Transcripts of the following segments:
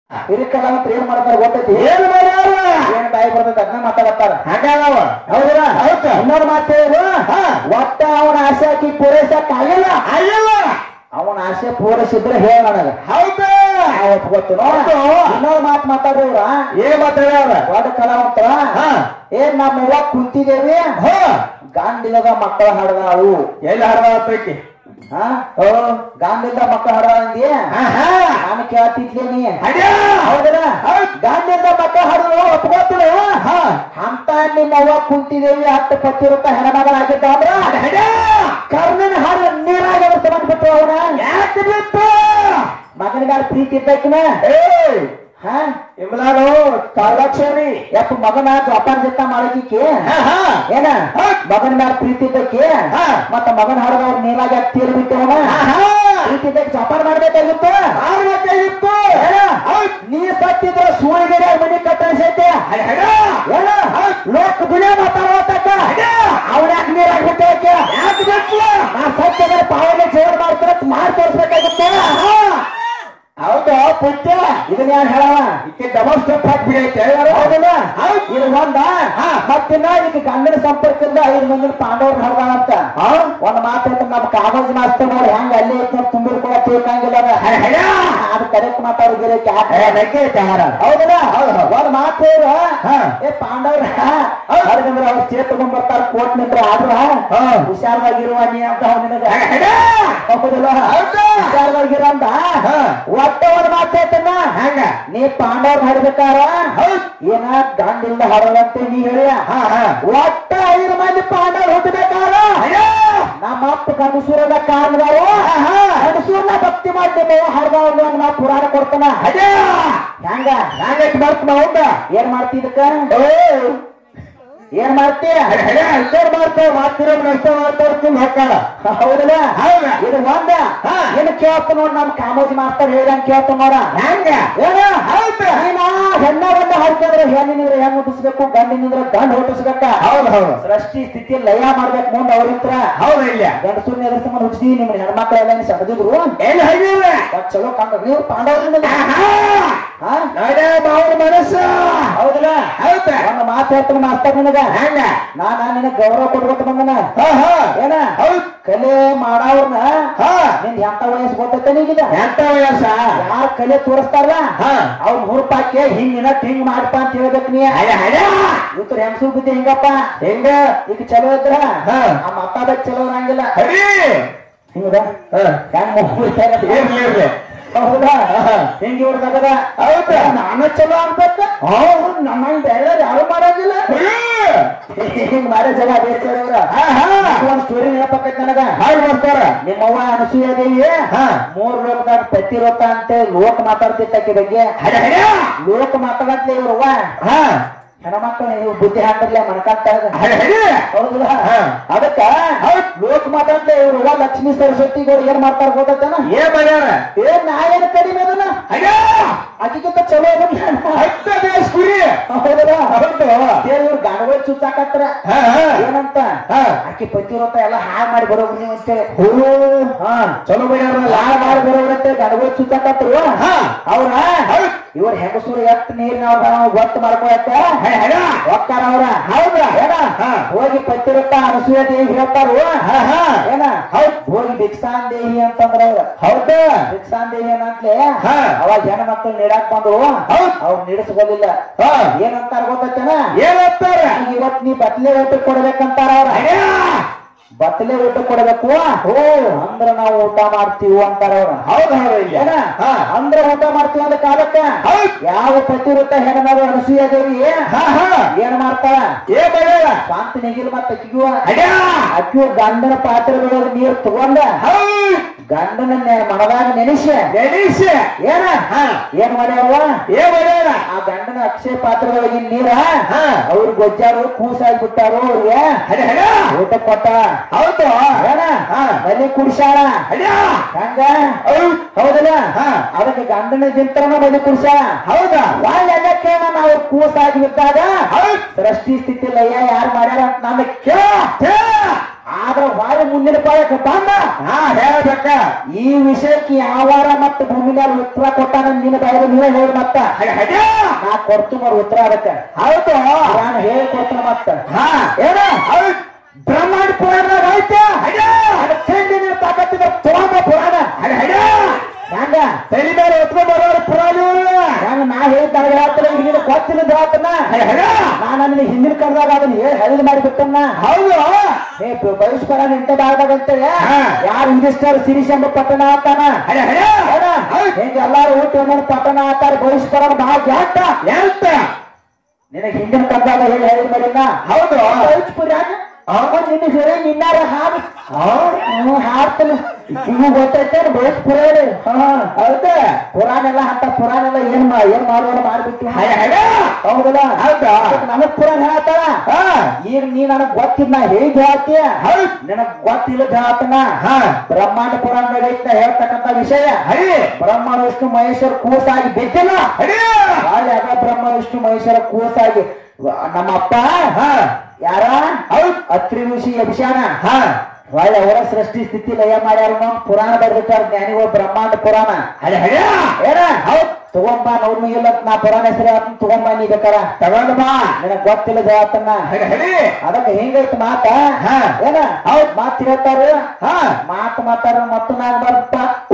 ಹಿರಿಕಲ್ಲ ಅಂತ ಏನ್ ಮಾಡ್ತಾರ ಗೊತ್ತೈತಿ ಏನ್ ಮಾಡ್ಯಾರ ಏನ್ ಬಾಯಿ ಬರ್ತೈತಿ ಅದನ್ನ ಮಾತಾಡತ್ತಾರ ಹಾಗಾದವ ಹೌದಾ ಹೌದು. ಇನ್ನೊಂದು ಮಾತು ಹೇಳು ಹಾ. ಒಟ್ಟ ಅವನ ಆಸೆ ಆಕಿ ಪೂರೈಸಕ್ ಆಗಿಲ್ಲ ಅಯ್ಯಲ್ಲ ಅವನ ಆಸೆ ಪೂರೈಸಿದ್ರೆ ಹೇಳ ನನಗ ಹೌದ ಅವತ್ತು ಗೊತ್ತು ನೋಡು. ಹೌದು. ಇನ್ನೊಂದು ಮಾತು ಮಾತಾಡ್ರಿ ಇವ್ರ ಏನ್ ಮಾತಾಡ್ಯಾರ ದೊಡ್ಡ ಕಲಾವಂತರ ಹಾ ಏನ್ ನಮ್ಮ ಅವ್ವ ಕುಂತಿದೇವಿ ಹೋ ಗಾಂಡಿಲದ ಮಕ್ಕಳ ಹಾಡದಾವು ಎಲ್ಲಿ ಹರ್ದ ಪೈಕಿ ಹಾ ಗಾಂಡಿಲ್ದ ಮಕ್ಕಳ ಹಾಡದಂದಿ ನಾನು ಕೇಳ್ತಿದ್ಲೆ ನೀ ಅಡ್ಯಾ ಹೌದಲ್ಲ ಗಾಂಡಿಲ್ದ ಮಕ್ಕಳ ಹಾಡಲು ಒಪ್ಕೋತಿಲ್ಲ ಅಂತ ನಿಮ್ಮ ಅವ್ವ ಕುಂತಿದೇವಿ ಹತ್ತು ಪತ್ತಿರುತ್ತ ಹೆಣ್ಮಗಳಾಗಿದ್ದ ಅಂದ್ರ ಕರ್ಣನ ಹಾಡು ನೀರಾಗ ಸಂಬಂಧಪಟ್ಟು ಅವನ ಯಾಕೆ ಬಿತ್ತು ಮಗನಿಗಾರ ಪ್ರೀತಿ ಇದ್ದಕ್ಕಿನ ಏಯ್ ಹಾ ಇಮ್ಲಾನು ಕಾಲಾಕ್ಷರಿ ಯಪ್ಪ ಮಗನ ಜೋಪಾನ ಜೊತೆ ಮಾಡಲಿಕ್ಕೆ ಏನ ಮಗನ ಮ್ಯಾಲ ಪ್ರೀತಿ ಇದ್ದಕ್ಕೆ ಹಾ. ಮತ್ತ ಮಗನ ಹಾಡದ ಅವ್ರ ನೀರಾಗ ತೇಲ್ ಬಿಟ್ಟವನ ಪ್ರೀತಿ ಇದ್ದಕ್ಕೆ ಜೋಪಾನ ಮಾಡ್ಬೇಕಾಗಿತ್ತು ಮಾಡ್ಬೇಕಾಗಿತ್ತು ಏನ? ನೀ ಸತ್ತಿದ್ರ ಸೂಳಿಗೆರೆ ಮನಿ ಕಟ್ಟೈತೆ ಏನ ಲೋಕ ದುನಿಯಾ ಮಾತಾಡೋತಕ್ಕ ಅವನ ಯಾಕೆ ನೀರಾಗ ಬಿಟ್ಟಕ್ಕೆ ಯಾಕೆ ಬಿತ್ತು ನಾ ಸತ್ಯದ ಪಾವನೆ ಜೋರ್ ಮಾಡ್ತಾರ ಮಾಡಿ ತೋರಿಸ್ಬೇಕಾಗಿತ್ತು ಹೌದು ಪುಟ್ಟ ಇದನ್ನ ಯಾರು ಹೇಳವ ಈಕೆ ಡಬಲ್ ಸ್ಟೆಪ್ ಹಾಕ್ಬಿಡೈತೆ ಹೌದಲ್ಲ ಇದು ಒಂದ ಮತ್ತಿನ್ನ ಈಗ ಗಂಡನ ಸಂಪರ್ಕದಿಂದ ಐದು ಮಂದಿ ಪಾಂಡವ್ರ ಹಡ್ದಾಳ ಅಂತ ಒಂದ್ ಮಾತು ಹೇಳ್ತಾರೆ ನಮ್ಮ ಕಾಗಜ್ ಮಾಸ್ತರ್ ನೋಡಿ ಹೆಂಗ ಅಲ್ಲೇ ಇತ್ತು ತುಂಬಿರ್ಕೊಳ ತಿಳ್ಕಂಗಿಲ್ಲ ಅದ. ಅದು ಕರೆಕ್ಟ್ ಮಾತಾಡೋ ಗಿರಕ್ಕೆ ಹೌದಲ್ಲ ಒಂದ್ ಮಾತು ಹೇಳು ಏ ಪಾಂಡವ್ರ ಹರಿದಂದ್ರ ಅವ್ರ ಚೇರ್ ತಗೊಂಡ್ ಬರ್ತಾರ ಕೋರ್ಟ್ ನಿಂತ್ರ ಆದ್ರ ಹುಷಾರವಾಗಿರುವ ನೀ ಅಂತ ನಿನಗ ಹೌದಲ್ಲ ಹುಷಾರವಾಗಿರೋ ಅಂತ ಒಟ್ಟ ಒಂದ್ ಮಾತು ಹೇಳ್ತೇನ ಹಂಗ ನೀ ಪಾಂಡವ್ರ ಹಾಡ್ಬೇಕಾರ ಏನ ಗಂಡಿಲ್ದ ಹಾಡೋದಂತೆ ನೀ ಹೇಳಿ ಒಟ್ಟ ಐದು ಮಂದಿ ಪಾಂಡವ್ರು ಹುಟ್ಟಬೇಕಾರ ನಮ್ಮ ಅಪ್ಪ ಗಂಡಸೂರದ ಕಾರಣದವರು ಗಂಡಸೂರ್ನ ಭಕ್ತಿ ಮಾಡ್ತೇವೆ ಹಾಡ್ದವ್ರು ನಾ ಪುರಾಣ ಕೊಡ್ತಾನ ಹೆಂಗ ಹಂಗೈತಿ ಬರ್ತ ಹೌದ ಏನ್ ಮಾಡ್ತಿದ್ದಕ್ಕ ಏನ್ ಮಾಡ್ತೀಯ ಅಲ್ಲೇರ್ ಮಾಡ್ತೇವೆ ಮಾತಿರೋ ನಷ್ಟ ಮಾಡ್ತಾ ಹಾಕಾರ ಹೌದಲ್ಲ ಹೌದಾ? ಇದು ಒಂದ ಹಾ. ಏನು ಕೇಳ್ತ ನೋಡ್ ನಮ್ ಕಾಮೋಜಿ ಮಾಸ್ತರ್ ಹೇಳ್ದಂಗ್ ಕೇಳ್ತ ನೋಡ ಹಂಗ ಏನ ನೀನ ಹೆಣ್ಣ ಗಂಡ ಹಾಡ್ತಿದ್ರೆ ಹೆಣ್ಣಿನಿಂದ್ರೆ ಹೆಣ್ಣು ಹುಟ್ಟಿಸ್ಬೇಕು ಗಂಡಿನಿಂದ್ರೆ ಗಂಡ ಹುಟ್ಟಿಸ್ಬೇಕ ಹೌದು ಹೌದು ಸೃಷ್ಟಿ ಸ್ಥಿತಿ ಲಯ ಮಾಡ್ಬೇಕು ಮುಂದೆ ಅವ್ರಿತ್ರ ಹೌದ ಇಲ್ಲ ಗಂಡಸೂರ್ನ ಎದುರಿಸಿ ಮಾಡಿ ಹುಟ್ಟಿಸಿ ನಿಮ್ಮ ಹೆಣ್ಮಕ್ಳೆಲ್ಲ ಏನು ಸಡದಿದ್ರು ಎಲ್ಲಿ ಹೋಗಿಲ್ಲ ಒಟ್ ಚಲೋ ಕಂಡ ನೀವು ಪಾಂಡವ್ರಿಂದ ಹಾ ನೋಡ ಮಾವನ ಮನಸ್ಸು ಹೌದಲ್ಲ ಹೌದ ಒಂದು ಮಾತು ಹೇಳ್ತಾನೆ ಮಾಸ್ತರ್ ನಿನಗ ಹಂಗ ನಾನ ನಿನಗ ಗೌರವ ಕೊಡ್ಬೇಕು ಬಂದನ ಹಾ ಹಾ ಏನ ಹೌದ್ ಕಲೆ ಮಾಡವ್ರನ್ನ ಹಾ ನಿನ್ ಎಂತ ವಯಸ್ಸು ಗೊತ್ತೈತೆ ನೀಗಿದ ಎಂತ ವಯಸ್ಸ ಯಾರ್ ಕಲೆ ತೋರಿಸ್ತಾರಲ್ಲ ಹಾ ಅವ್ನ ಹುರುಪಾಕೆ ಹಿಂಗ್ ನಿನಟ್ ಹಿಂಗ್ ಮಾಡ್ಪ ಅಂತ ಹೇಳ್ಬೇಕು ನೀ ಹಡ ಹಡ ಇವ್ರ ಹೆಂಗಸು ಬುದ್ಧಿ ಹಿಂಗಪ್ಪ ಹೆಂಗ ಈಗ ಚಲೋ ಇದ್ರ ಹಾ. ಆ ಮಾತಾಡಕ್ ಚಲೋ ಇರಂಗಿಲ್ಲ ಹರಿ ಹಿಂಗದ ಹಾ ಹೆಂಗ್ ಮುಗ್ಬಿಡ್ತಾರ ಇರ್ಲಿ ಇರ್ಲಿ ಹೌದಾ ಹಿಂಗ್ ಇವ್ರದಾಗ ಹೌದಾ? ನಾನು ಚಲೋ ಅನ್ಬೇಕ ಹೌದು ನಮ್ಮ ಬೇರೆ ಯಾರು ಮಾಡಂಗಿಲ್ಲ ಹಿಂಗ್ ಮಾಡೋ ಜನ ಬೇಡ್ತಾರ ಹಾ ಹಾ ಒಂದ್ ಸ್ಟೋರಿ ನೆನಪಾಕೈತಿ ನನಗ ಹಾಗೆ ಮಾಡ್ತಾರ ನಿಮ್ಮವ್ವ ಅನಸೂಯ ದೇವಿ ಹಾ. ಮೂರ್ ಲೋಕದಾಗ ಪ್ರತಿರೋತ ಅಂತ ಲೋಕ ಮಾತಾಡ್ತಿದ್ದಕ್ಕೆ ಬಗ್ಗೆ ಹಡ ಹಡ ಲೋಕ ಮಾತಾಡತ್ಲೆ ಇವ್ರವ್ವ ಹಾ ಹೆಣ್ಮಕ್ಳು ನೀವು ಬುದ್ಧಿ ಹಾಕಿರ್ಲೆ ಮಣ್ಕಾಂತ ಹಡ ಹಡ ಹೌದಲ್ಲ ಹಾ. ಅದಕ್ಕ ಲೋಕ ಮಾತಾಡ್ಲೆ ಇವ್ರವ್ವ ಲಕ್ಷ್ಮೀ ಸರಸ್ವತಿಗಳು ಏನ್ ಮಾಡ್ತಾರ ಗೊತ್ತೇನ ಏನ್ ಮಾಡ್ಯಾರ ಏ ನಾ ಏನ್ ಕಡಿಮೆ ಅದನ್ನ ಹಡ ಆಕಿಗಿಂತ ಚಲೋ ಅದನ್ನ ಹತ್ತ ದೇಶ ಕುರಿ ಹೌದಲ್ಲ ಹೌದು ದೇವ್ರ ಗಾಣಗಳು ಚುಚ್ಚಾಕತ್ರ ಹಾ ಹಾ ಏನಂತ ಹಾ ಆಕಿ ಪತಿವ್ರತ ಎಲ್ಲ ಹಾಳು ಮಾಡಿ ಬರೋರು ನೀವು ಅಂತೇಳಿ ಹೋ ಹಾ ಚಲೋ ಮಾಡ್ಯಾರಲ್ಲ ಹಾಳು ಮಾಡಿ ಬರೋರಂತೆ ಗಣಗಳು ಚುಚ್ಚಾಕತ್ರು ಹಾ ಅವ್ರ ಹೌದ್ ಇವ್ರ ಹೆಂಗಸೂರು ಎಷ್ಟ್ ನೀರಿನ ಗೊತ್ತು ಮಾಡ್ಕೊಳತ್ತ ಹಡ ಹಡ ಹೋಗ್ತಾರ ಅವ್ರ ಹೌದಾ ಏನ ಹಾ. ಹೋಗಿ ಪತ್ತಿರತ್ತ ಅನಸೂಯ ದೇವಿ ಹೇಳ್ತಾರು ಹಾ ಹಾ ಏನ ಹೌದ್ ಹೋಗಿ ಭಿಕ್ಷಾನ್ ದೇವಿ ಅಂತಂದ್ರ ಅವ್ರ ಹೌದಾ ಭಿಕ್ಷಾನ್ ದೇವಿ ಏನಂತ್ಲೆ ಹಾ. ಅವಾಗ ಹೆಣ್ಣು ಮಕ್ಕಳು ನೀಡಾಕ್ ಬಂದು ಹೌದ್ ಅವ್ರು ನಿಡಿಸ್ಬೋದಿಲ್ಲ ಹಾ ಏನಂತಾರ ಗೊತ್ತೇನ ಏನಂತಾರ ಇವತ್ ನೀ ಬತ್ಲೆ ಊಟ ಕೊಡ್ಬೇಕಂತಾರ ಅವ್ರ ಹಡ ಬತ್ಲೆ ಊಟ ಕೊಡ್ಬೇಕು ಓ ಅಂದ್ರ ನಾವು ಊಟ ಮಾಡ್ತೀವಿ ಅಂತಾರ ಅವ್ರ ಹೌದು ಹೌದು ಇಲ್ಲ ಏನ ಹಾ ಅಂದ್ರ ಊಟ ಮಾಡ್ತೀವಿ ಅಂದ ಕಾಲಕ್ಕ ಹೌದ್ ಯಾವ ಪತಿವೃತ್ತ ಹೆಣ್ಣನಾದ್ರು ಅನಸೂಯ ದೇವಿ ಹಾ ಹಾ ಏನ್ ಮಾಡ್ತಾಳ ಏನ್ ಮಾಡ್ಯಾರ ಸ್ವಂತ ನಿಗಿಲ್ ಮತ್ತ ಅಕ್ಕಿಗೂ ಹಡ ಅಕ್ಕಿಯು ಗಂಡನ ಪಾತ್ರೆಗಳೊಳಗೆ ನೀರ್ ತಗೊಂಡ ಹೌದ್ ಗಂಡನ ನೆ- ಮನದಾಗ ನೆನೆಸಿ ಗಣೇಶ ಏನ ಹಾ ಏನ್ ಮಾಡ್ಯಾವ ಏನ್ ಮಾಡ್ಯಾರ ಆ ಗಂಡನ ಅಕ್ಷಯ ಪಾತ್ರದೊಳಗಿನ ನೀರ ಹಾ ಅವ್ರು ಗೊಜ್ಜಾರು ಕೂಸಾಗಿ ಬಿಟ್ಟಾರು ಅವ್ರಿಗೆ ಹಡ ಹಡ ಊಟ ಕೊಟ್ಟ ಹೌದು ಏನ ಹಾ ಮನೆ ಕುಡಿಸಾಳ ಹಡ ಹಂಗ ಹೌದ್ ಹೌದಲ್ಲ ಹಾ. ಅದಕ್ಕೆ ಗಂಡನ ದಿಂತ್ರನ ಮನೆ ಕುಡಿಸಾಳ ಹೌದಾ ಒಳ್ಳೆಲ್ಲ ಕೇಳ ನಾವು ಕೂಸಾಗಿ ಬಿದ್ದಾಗ ಹೌದ್ ಸೃಷ್ಟಿ ಸ್ಥಿತಿ ಲಯ ಯಾರು ಮಾಡ್ಯಾರ ಅಂತ ನಮಗೆ ಛೇ! ಆ ಆದ್ರ ವಾರ ಮುಂದಿನ ಪಾಯಕ್ಕೆ ಬಂದ ಹಾ ಹೇಳ್ಬೇಕ ಈ ವಿಷಯಕ್ಕೆ ಯಾವಾರ ಮತ್ತೆ ಭೂಮಿ ಮೇಲೆ ಉತ್ತರ ಕೊಟ್ಟಾನ ನಿನ್ನ ಬಾಯಿಗೆ ನೀವೇ ಹೇಳಿ ಮತ್ತ ಹಡ ಹಡ ನಾ ಕೊಡ್ತೀನಿ ಅವ್ರ ಉತ್ತರ ಅದಕ್ಕೆ ಹೌದು ನಾನು ಹೇಳಿ ಕೊಡ್ತೀನಿ ಮತ್ತ ಹಾ ಏನ ಹೌದು ಬ್ರಹ್ಮಾಂಡ ಪುರಾಣದಾಗ ಐತೆ ಹಡ ಅದು ತಿಂಡಿನ ತಾಕತ್ತಿನ ತೋಂಬ ಪುರಾಣ ಹಡ ಹಡ ಹೆಂಗ ತಲೆ ಮೇಲೆ ಹೊತ್ಕೊಂಡ್ ಬರೋರು ಪುರಾಣ ಹೆಂಗ ನಾ ಹೇಳಿದ್ದಾಗ ಹೇಳ್ತಾನೆ ಹಿಂದಿನ ಗೊತ್ತಿಲ್ಲ ಹೇಳ್ತಾನ ಹಡ ಹಡ ನಾನು ನಿನಗೆ ಹಿಂದಿನ ಕರೆದಾಗ ಅದನ್ನ ಹೇಳಿ ಹರಿದು ಮಾಡಿ ಬಿಟ್ಟನ್ನ ಹೌದು ಏ ಬಹಿಷ್ಕಾರ ಇಂಥ ಭಾಗದಾಗ ಅಂತೇಳಿ ಹಾ. ಯಾರು ಯುಧಿಷ್ಠರ್ ಸಿರಿಸ್ ಎಂಬ ಪಟ್ಟಣ ಆತಾನ ಹಡ ಹಡ ಹೌದು ಹಿಂಗ ಎಲ್ಲಾರು ಊಟ ಒಂದೊಂದು ಪಟ್ಟಣ ಆತಾರ ಬಹಿಷ್ಕಾರ ಬಹಳ ಜಾತ ಎಂತ ನಿನಗೆ ಹಿಂದಿನ ಕರೆದಾಗ ಹೇಳಿ ಹರಿದು ಮಾಡಿನ ಹೌದು ಬಹಿಷ್ಪುರ ಅವನ್ ನಿನ್ನ ಹೇಳಿ ನಿನ್ನಾರ ಹಾಡು ಹ್ಞೂ ಹಾಡ್ತಾನೆ ಇವು ಗೊತ್ತೈತೆ ಬಹಿಷ್ಪುರ ಹೇಳಿ ಹಾ ಹೌದ ಪುರಾಣ ಎಲ್ಲ ಅಂತ ಪುರಾಣ ಎಲ್ಲ ಏನ್ ಮಾ ಏನ್ ಮಾಡೋಣ ಮಾಡ್ಬಿಟ್ಟು ಹಡ ಹಡ ಹೌದಲ್ಲ ಹೌದಾ? ನನಗ್ ಪುರಾಣ ಹೇಳ್ತಾಳ ಹಾ ಈಗ ನೀ ನನಗ್ ಗೊತ್ತಿದ್ ನಾ ಹೇಗ್ ಹೇಳ್ತೀಯ ಹೌದು ನಿನಗ್ ಗೊತ್ತಿಲ್ಲದ ಹೇಳ್ತಾನ ಹಾ ಬ್ರಹ್ಮಾಂಡ ಪುರಾಣದಾಗ ಐತ್ ನಾ ಹೇಳ್ತಕ್ಕಂತ ವಿಷಯ ಹರಿ ಬ್ರಹ್ಮ ವಿಷ್ಣು ಮಹೇಶ್ವರ ಕೂಸಾಗಿ ಬಿದ್ದಿಲ್ಲ ಹರಿ ಹಾಗೆ ಅದ ಬ್ರಹ್ಮ ವಿಷ್ಣು ಮಹೇಶ್ವರ ಕೂಸಾಗಿ ವ- ನಮ್ಮ ಅಪ್ಪ ಹಾ ಯಾರ ಹೌದು ಅತ್ರಿ ಋಷಿ ಅಭಿಷಾನ ಹಾ ಒಳ್ಳೆ ಅವರ ಸೃಷ್ಟಿ ಸ್ಥಿತಿ ಲಯ ಮಾಡ್ಯಾರ ನಾವು ಪುರಾಣ ಬರ್ಬಿಟ್ಟಾರ ಜ್ಞಾನಿಗಳು ಬ್ರಹ್ಮಾಂಡ ಪುರಾಣ ಹಡ ಹಡ ಏನ ಹೌದ್ ತಗೊಂಬಾ ನೋಡ್ಮಿಗಿಲ್ಲ ಅಂತ ನಾ ಪುರಾಣ ಹೆಸರು ಹೇಳ್ತೀನಿ ತಗೊಂಬಾ ನೀ ಬೇಕಾರ ತಗೊಂಡ್ ಬಾ ನಿನಗ್ ಗೊತ್ತಿಲ್ಲದ ಹೇಳ್ತನ್ನ ಹಡ ಹಡಿ ಅದಕ್ಕೆ ಹೆಂಗೈತಿ ಮಾತ ಹಾ. ಏನ ಹೌದ್ ಮಾತ್ ಹೇಳ್ತಾರ ಹಾ ಮಾತು ಮಾತಾಡ ಮತ್ತ ನಾನ್ ಬರ್ತ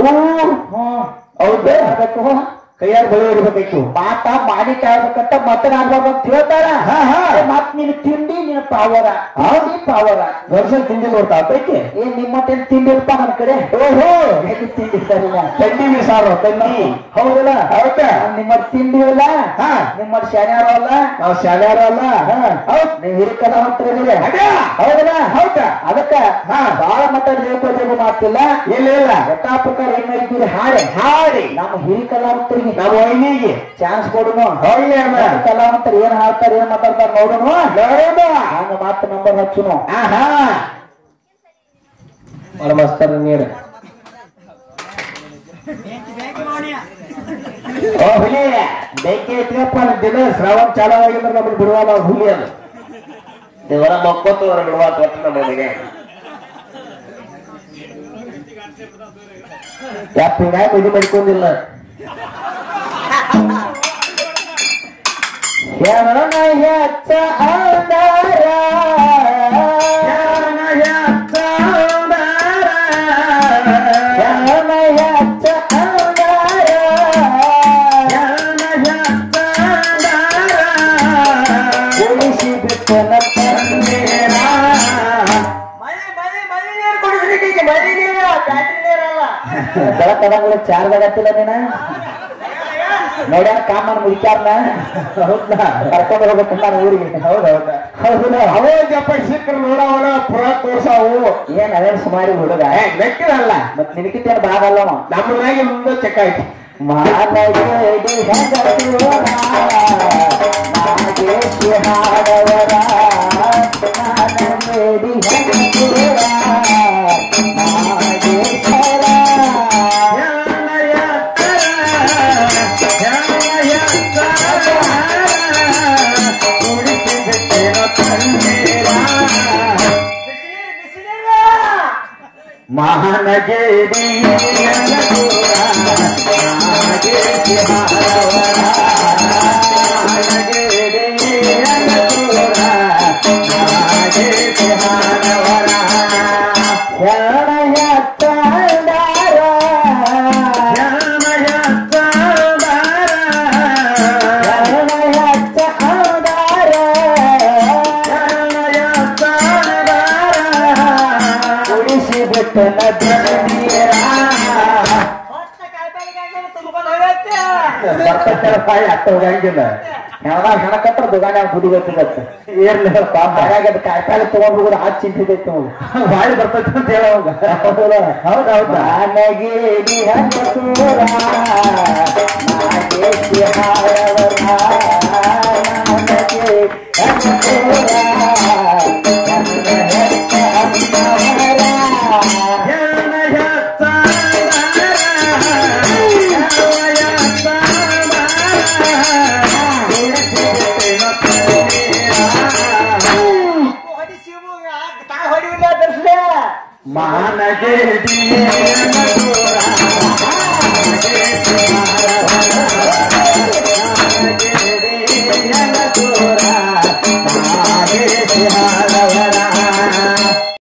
ಹ್ಮ್ ಹೌದು ಆಗ್ಬೇಕು ಕೈಯಾಗ ಬಳಿ ಇರ್ಬೇಕಾಯ್ತು ಮಾತ ಮಾಡಿ ಕಾಯ್ಬೇಕಂತ ಮತ್ತೆ ನಾಡ್ಬಾರ್ದು ಅಂತ ಹೇಳ್ತಾರ ಹಾ, ಹಾ. ಏ, ಮತ್ ನಿನ್ ತಿಂಡಿ ನಿನ್ ಪಾವರ ತಿಂಡಿ ಪಾವರ ವರ್ಷ ತಿಂಡಿ ನೋಡ್ತಾ ಆತೈತಿ ಏನ್ ನಿಮ್ಮಟ್ಟೇನ್ ತಿಂಡಿ ಇಲ್ಪ ನನ್ ಕಡೆ ಓಹೋ ಹೇಗೆ ತಿಂಡಿ ಸರಿಲ್ಲ ತಂಡಿ ಮೀಸಾರು ತಂಡಿ ಹೌದಲ್ಲ ಹೌದಾ ನಿಮ್ಮ ತಿಂಡಿ ಇಲ್ಲ ಹಾ. ನಿಮ್ಮ ಶಾನ್ಯಾರು ಅಲ್ಲ ನಾವು ಶಾಲ್ಯಾರ ಅಲ್ಲ ಹೌದ್ ನೀವ್ ಹಿರಿಕಲ ಹೊಂಟ್ರಿದ್ರೆ ಅಡ ಹೌದಲ್ಲ ಹೌದಾ ಅದಕ್ಕ ಹಾ. ಬಾಳ ಮಟ್ಟ ಲೇಖೋದ್ಯೋಗ ಮಾಡ್ತಿಲ್ಲ ಇಲ್ಲ ಇಲ್ಲ ಯಥಾ ಪ್ರಕಾರ ಏನ್ ಮಾಡಿದ್ದೀರಿ ಹಾಡೆ ಹಾಡಿ ನಮ್ಮ ಹಿರಿ ಕಲಾವಂತರಿಗೆ ನಮ್ಮ ವೈನಿಗೆ ಚಾನ್ಸ್ ಕೊಡುನು ಹೋಗ್ಲಿ ಅಮ್ಮ ನಮ್ಮ ಕಲಾವಂತರು ಏನ್ ಹಾಡ್ತಾರೆ ಏನ್ ಮಾತಾಡ್ತಾರೆ ನೋಡುನು ನೋಡೋಣ ಹಂಗ ಮಾತು ನಂಬರ್ ಹಚ್ಚುನು ಆಹಾ ನಮಸ್ಕಾರ ನೀರು ಓ ಹುಲಿ ಬೆಂಕಿ ಐತಿಯಪ್ಪ ದಿನ ಶ್ರಾವಣ ಚಾಲು ಆಗಿದ್ರೆ ನಮ್ಮನ್ನು ಬಿಡುವಲ್ಲ ಹುಲಿ ಅದು ದೇವರ ಮಕ್ಕೋತು ಹೊರ ಬಿಡುವ ಒಟ್ಟು ನಮ್ಮ ಮನೆಗೆ ಯಾಕೆ ಹಿಂಗಾಗಿ ಮದುವೆ ಮಾಡ್ಕೊಂಡಿಲ್ಲ ಶರಣ ಹೆಚ್ಚ ಅಂದಾರ ಶರಣ ಹೆಚ್ಚ ಅಂದಾರ ಉಳಿಸಿ ಬಿಟ್ಟನ ತಂದೇರ ಬೆಳಕಡಗಳು ಚಾರ್ ಆಗತ್ತಿಲ್ಲ ನೀನ ನೋಡ್ಯಾರ ಕಾಮನ್ ಮುಗಿಚಾರ್ನ ಹೌದಾ ಕರ್ಕೊಂಡು ಹೋಗ್ಬೇಕು ನಾನು ಊರಿಗೆ ಹೌದೌದ ಹೌದಲ್ಲ ಅವೇ ಜಪ್ಪ ಸಿಕ್ಕರು ನೋಡವಣ ಪುರ ತೋರ್ಸಾವು ಏನ್ ಅದೇ ಸುಮಾರಿ ಹುಡುಗ ಏ, ಲೆಕ್ಕಿರಲ್ಲ ಮತ್ ನಿನಕಿತ್ತೇನು ಭಾಗಲ್ಲ ಅವ. ನಮ್ಮ ಮನೆಗೆ ಮುಂದೆ ಚೆಕ್ ಆಯ್ತು ಮಾನಗೇಡಿ ಹೆಂಗಸೂರ, ನಾಗೇಶಿ ಹಾಡವರ, ಮಾನಗೇಡಿ ಹೆಂಗಸೂರ, ನಾಗೇಶ್ವರ. ಮಹಾನಗೇಡಿ ನಾಗೇಶಿ ಹಾಡವರ ಶರಣಯ್ಯ ತಂದಾರ, ಶರಣಯ್ಯ ತಂದಾರ, ಉಳಿಸಿ ಬಿಟ್ಟನ ಧರಣೀರ. ಬಾಯಿ ಅಟ್ಟ ಹೋಗಂಗಿಲ್ಲ ಯಾವಾಗ ಹಣ ಕಟ್ಟ ದುಗಾನ ಗುಡಿ ಗೊತ್ತಿಗತ್ತೆ ಏರ್ಲಿ ಹಾಗಾಗಿ ಅದು ಕಾಯಿಪಲ್ಲೆ ತಗೊಂಡು ಕೂಡ ಹಾಕಿ ಚಿಂತಿದೈತೆ ನಮಗೆ ಬಾಯಿ ಬರ್ತೈತೆ ಅಂತ ಹೇಳೋಗ ಹೌದೌದ ನನಗೇಡಿ ಹಂಗಸೂರ ನಾಗೇಶಿ ಹಾಡವರ ನನಗೆ ಹಂಗಸೂರ ನನ್ನ ಹೆತ್ತ ಅಮ್ಮವರ. ಮಾನಗೆ